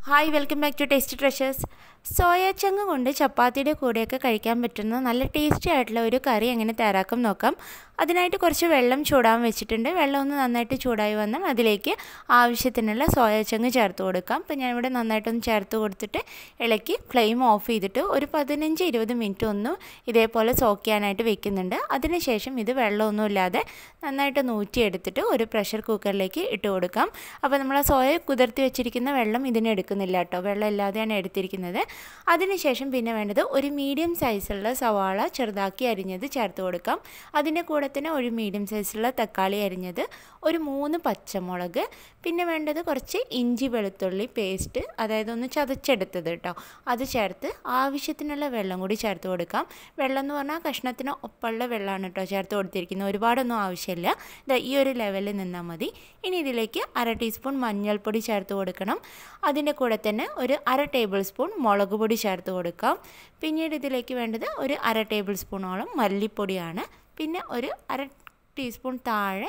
hi welcome back to tasty treasures soya chunk കൊണ്ട് ചപ്പാത്തിയുടെ കൂടെയൊക്കെ കഴിക്കാൻ പറ്റുന്ന നല്ല ടേസ്റ്റി ആയിട്ടുള്ള ഒരു കറി എങ്ങനെ തയ്യാറാക്കും നോക്കാം അതിനായിട്ട് കുറച്ച് വെള്ളം ചൂടാൻ വെച്ചിട്ടുണ്ട് വെള്ളം ഒന്ന് നന്നായിട്ട് ചൂടായി വന്നാൽ അതിലേക്ക് ആവശ്യത്തിനുള്ള സോയ ചങ്ങ് ചേർത്ത് കൊടുക്കാം അപ്പോൾ ഞാനിവിടെ നന്നായിട്ടൊന്ന് ചേർത്ത് കൊടുത്തിട്ട് ഇളക്കി ഫ്ലെയിം ഓഫ് ചെയ്തിട്ട് ഒരു പതിനഞ്ച് ഇരുപത് മിനിറ്റ് ഒന്ന് ഇതേപോലെ സോക്ക് ചെയ്യാനായിട്ട് വെക്കുന്നുണ്ട് അതിനുശേഷം ഇത് വെള്ളമൊന്നും ഇല്ലാതെ നന്നായിട്ട് നൂറ്റിയെടുത്തിട്ട് ഒരു പ്രഷർ കുക്കറിലേക്ക് ഇട്ട് കൊടുക്കാം അപ്പോൾ നമ്മൾ ആ സോയ കുതിർത്തി വെച്ചിരിക്കുന്ന വെള്ളം ഇതിന് എടുക്കുന്നില്ല കേട്ടോ വെള്ളം ഇല്ലാതെയാണ് എടുത്തിരിക്കുന്നത് അതിനുശേഷം പിന്നെ വേണ്ടത് ഒരു മീഡിയം സൈസുള്ള സവാള ചെറുതാക്കി അരിഞ്ഞത് ചേർത്ത് കൊടുക്കാം അതിൻ്റെ കൂടെ തന്നെ ഒരു മീഡിയം സൈസുള്ള തക്കാളി അരിഞ്ഞത് ഒരു മൂന്ന് പച്ചമുളക് പിന്നെ വേണ്ടത് കുറച്ച് ഇഞ്ചി വെളുത്തുള്ളി പേസ്റ്റ് അതായത് ഒന്ന് ചതച്ചെടുത്തത് കേട്ടോ അത് ചേർത്ത് ആവശ്യത്തിനുള്ള വെള്ളം കൂടി ചേർത്ത് കൊടുക്കാം വെള്ളം എന്ന് പറഞ്ഞാൽ കഷ്ണത്തിന് ഒപ്പമുള്ള വെള്ളമാണ് കേട്ടോ ചേർത്ത് കൊടുത്തിരിക്കുന്നത് ഒരുപാടൊന്നും ആവശ്യമില്ല ഇത് ഈ ഒരു ലെവലിൽ നിന്നാൽ മതി ഇനി ഇതിലേക്ക് അര ടീസ്പൂൺ മഞ്ഞൾപ്പൊടി ചേർത്ത് കൊടുക്കണം അതിൻ്റെ കൂടെ തന്നെ ഒരു അര ടേബിൾ സ്പൂൺ മുളക് പൊടി ചേർത്ത് കൊടുക്കാം പിന്നീട് ഇതിലേക്ക് വേണ്ടത് ഒരു അര ടേബിൾ സ്പൂണോളം മല്ലിപ്പൊടിയാണ് പിന്നെ ഒരു അര ടീസ്പൂൺ താഴെ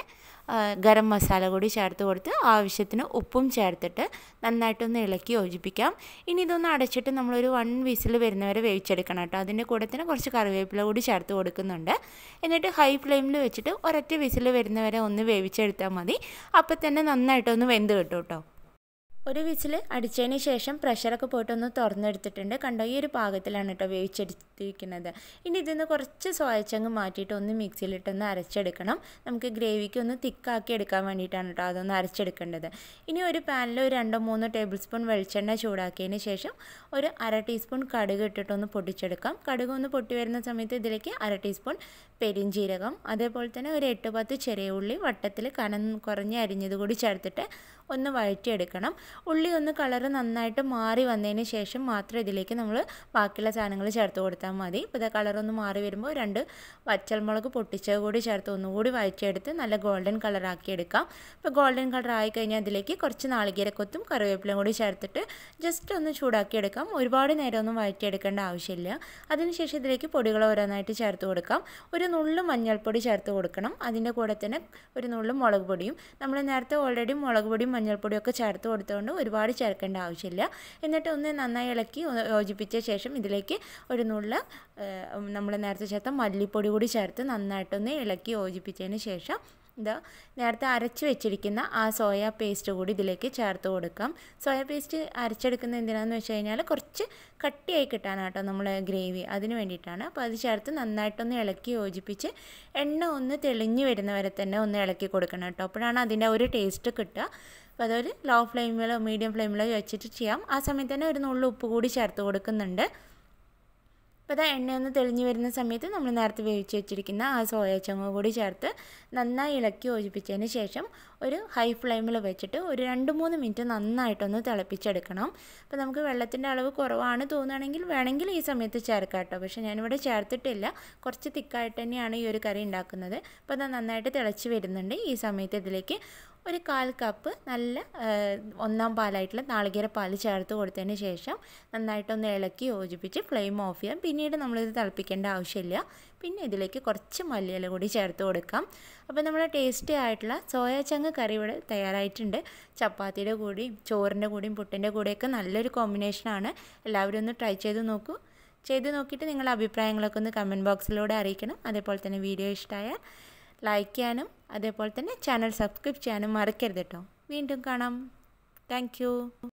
ഗരം മസാല കൂടി ചേർത്ത് കൊടുത്ത് ആവശ്യത്തിന് ഉപ്പും ചേർത്തിട്ട് നന്നായിട്ടൊന്ന് ഇളക്കി യോജിപ്പിക്കാം ഇനി ഇതൊന്ന് അടച്ചിട്ട് നമ്മളൊരു വൺ വിസിൽ വരുന്നവരെ വേവിച്ചെടുക്കണം കേട്ടോ അതിൻ്റെ കൂടെ തന്നെ കുറച്ച് കറിവേപ്പില കൂടി ചേർത്ത് കൊടുക്കുന്നുണ്ട് എന്നിട്ട് ഹൈ ഫ്ലെയിമിൽ വെച്ചിട്ട് ഒരൊറ്റ വിസിൽ വരുന്നവരെ ഒന്ന് വേവിച്ചെടുത്താൽ മതി അപ്പോൾ തന്നെ നന്നായിട്ടൊന്ന് വെന്ത് കിട്ടും കേട്ടോ ഒരു വിസിൽ അടിച്ചതിന് ശേഷം പ്രഷറൊക്കെ പോയിട്ടൊന്ന് തുറന്നെടുത്തിട്ടുണ്ട് കണ്ടോ ഈ ഒരു പാകത്തിലാണ് കേട്ടോ വേവിച്ചെടുത്തിരിക്കുന്നത് ഇനി ഇതിന്ന് കുറച്ച് സോയച്ചങ്ങ് മാറ്റിയിട്ട് ഒന്ന് മിക്സിയിലിട്ടൊന്ന് അരച്ചെടുക്കണം നമുക്ക് ഗ്രേവിക്ക് ഒന്ന് തിക്കാക്കി എടുക്കാൻ വേണ്ടിയിട്ടാണ് കേട്ടോ അതൊന്ന് അരച്ചെടുക്കേണ്ടത് ഇനി ഒരു പാനിൽ ഒരു രണ്ടോ മൂന്നോ ടേബിൾ സ്പൂൺ വെളിച്ചെണ്ണ ചൂടാക്കിയതിന് ശേഷം ഒരു അര ടീസ്പൂൺ കടുക് ഇട്ടിട്ടൊന്ന് പൊട്ടിച്ചെടുക്കാം കടുക് ഒന്ന് പൊട്ടി വരുന്ന സമയത്ത് ഇതിലേക്ക് അര ടീസ്പൂൺ പെരിഞ്ചീരകം അതേപോലെ തന്നെ ഒരു എട്ട് പത്ത് ചെറിയ ഉള്ളി വട്ടത്തിൽ കനം കുറഞ്ഞ് അരിഞ്ഞത് കൂടി ചേർത്തിട്ട് ഒന്ന് വഴറ്റിയെടുക്കണം ഉള്ളി ഒന്ന് കളറ് നന്നായിട്ട് മാറി വന്നതിന് ശേഷം മാത്രം ഇതിലേക്ക് നമ്മൾ ബാക്കിയുള്ള സാധനങ്ങൾ ചേർത്ത് കൊടുത്താൽ മതി ഇപ്പോൾ ഇതാ കളറൊന്ന് മാറി വരുമ്പോൾ രണ്ട് വച്ചൽമുളക് പൊട്ടിച്ചത് കൂടി ചേർത്ത് ഒന്നുകൂടി വഴറ്റിയെടുത്ത് നല്ല ഗോൾഡൻ കളറാക്കി എടുക്കാം ഇപ്പോൾ ഗോൾഡൻ കളർ ആയി കഴിഞ്ഞാൽ അതിലേക്ക് കുറച്ച് നാളികേരക്കൊത്തും കറിവേപ്പിലയും കൂടി ചേർത്തിട്ട് ജസ്റ്റ് ഒന്ന് ചൂടാക്കി എടുക്കാം ഒരുപാട് നേരമൊന്നും വഴറ്റിയെടുക്കേണ്ട ആവശ്യമില്ല അതിനുശേഷം ഇതിലേക്ക് പൊടികൾ ഓരോന്നായിട്ട് ചേർത്ത് കൊടുക്കാം ഒരു നുള്ളു മഞ്ഞൾപ്പൊടി ചേർത്ത് കൊടുക്കണം അതിൻ്റെ കൂടെ തന്നെ ഒരു നുള്ളു മുളക് പൊടിയും നമ്മൾ നേരത്തെ ഓൾറെഡി മുളക് പൊടിയും മഞ്ഞൾപ്പൊടിയും ഒക്കെ ചേർത്ത് കൊടുത്തുകൊണ്ട് ഒരുപാട് ചേർക്കേണ്ട ആവശ്യമില്ല എന്നിട്ട് ഒന്ന് നന്നായി ഇളക്കി യോജിപ്പിച്ച ശേഷം ഇതിലേക്ക് ഒരു നുള്ള നമ്മൾ നേരത്തെ ചേർത്ത മല്ലിപ്പൊടി കൂടി ചേർത്ത് നന്നായിട്ടൊന്ന് ഇളക്കി യോജിപ്പിച്ചതിന് ശേഷം ഇതാ നേരത്തെ അരച്ച് വെച്ചിരിക്കുന്ന ആ സോയ പേസ്റ്റ് കൂടി ഇതിലേക്ക് ചേർത്ത് കൊടുക്കാം സോയ പേസ്റ്റ് അരച്ചെടുക്കുന്നത് എന്തിനാണെന്ന് വെച്ച് കഴിഞ്ഞാൽ കുറച്ച് കട്ടിയായി കിട്ടാനാട്ടോ നമ്മൾ ഗ്രേവി അതിന് വേണ്ടിയിട്ടാണ് അപ്പോൾ അത് ചേർത്ത് നന്നായിട്ടൊന്ന് ഇളക്കി യോജിപ്പിച്ച് എണ്ണ ഒന്ന് തെളിഞ്ഞ് വരുന്നവരെ തന്നെ ഒന്ന് ഇളക്കി കൊടുക്കണം കേട്ടോ അപ്പോഴാണ് അതിൻ്റെ ഒരു ടേസ്റ്റ് കിട്ടുക അപ്പോൾ അതൊരു ലോ ഫ്ലെയിമിലോ മീഡിയം ഫ്ലെയിമിലോ വെച്ചിട്ട് ചെയ്യാം ആ സമയത്ത് തന്നെ ഒരു നുള്ളു ഉപ്പ് കൂടി ചേർത്ത് കൊടുക്കുന്നുണ്ട് അപ്പോൾ അത് എണ്ണ ഒന്ന് തെളിഞ്ഞ് വരുന്ന സമയത്ത് നമ്മൾ നേരത്തെ വേവിച്ച് വെച്ചിരിക്കുന്ന ആ സോയ ചങ്ങ കൂടി ചേർത്ത് നന്നായി ഇളക്കി യോജിപ്പിച്ചതിന് ശേഷം ഒരു ഹൈ ഫ്ലെയിമിൽ വെച്ചിട്ട് ഒരു രണ്ട് മൂന്ന് മിനിറ്റ് നന്നായിട്ടൊന്ന് തിളപ്പിച്ചെടുക്കണം അപ്പോൾ നമുക്ക് വെള്ളത്തിൻ്റെ അളവ് കുറവാണ് തോന്നുകയാണെങ്കിൽ വേണമെങ്കിൽ ഈ സമയത്ത് ചേർക്കാം കേട്ടോ പക്ഷേ ഞാനിവിടെ ചേർത്തിട്ടില്ല കുറച്ച് തിക്കായിട്ട് തന്നെയാണ് ഈ ഒരു കറി ഉണ്ടാക്കുന്നത് അപ്പോൾ അത് നന്നായിട്ട് തിളച്ച് വരുന്നുണ്ട് ഈ സമയത്ത് ഇതിലേക്ക് ഒരു കാൽ കപ്പ് നല്ല ഒന്നാം പാലായിട്ടുള്ള നാളികേര പാൽ ചേർത്ത് കൊടുത്തതിന് ശേഷം നന്നായിട്ടൊന്ന് ഇളക്കി യോജിപ്പിച്ച് ഫ്ലെയിം ഓഫ് ചെയ്യാം പിന്നീട് നമ്മളിത് തിളപ്പിക്കേണ്ട ആവശ്യമില്ല പിന്നെ ഇതിലേക്ക് കുറച്ച് മല്ലിയില കൂടി ചേർത്ത് കൊടുക്കാം അപ്പോൾ നമ്മുടെ ടേസ്റ്റി ആയിട്ടുള്ള സോയ ചങ്ങ് കറി ഇവിടെ തയ്യാറായിട്ടുണ്ട് ചപ്പാത്തിയുടെ കൂടിയും ചോറിൻ്റെ കൂടിയും പുട്ടിൻ്റെ കൂടെയൊക്കെ നല്ലൊരു കോമ്പിനേഷനാണ് എല്ലാവരും ഒന്ന് ട്രൈ ചെയ്ത് നോക്കൂ ചെയ്ത് നോക്കിയിട്ട് നിങ്ങളുടെ അഭിപ്രായങ്ങളൊക്കെ ഒന്ന് കമൻറ്റ് ബോക്സിലൂടെ അറിയിക്കണം അതേപോലെ തന്നെ വീഡിയോ ഇഷ്ടമായാൽ ലൈക്ക് ചെയ്യാനും അതേപോലെ തന്നെ ചാനൽ സബ്സ്ക്രൈബ് ചെയ്യാനും മറക്കരുത് കേട്ടോ വീണ്ടും കാണാം താങ്ക്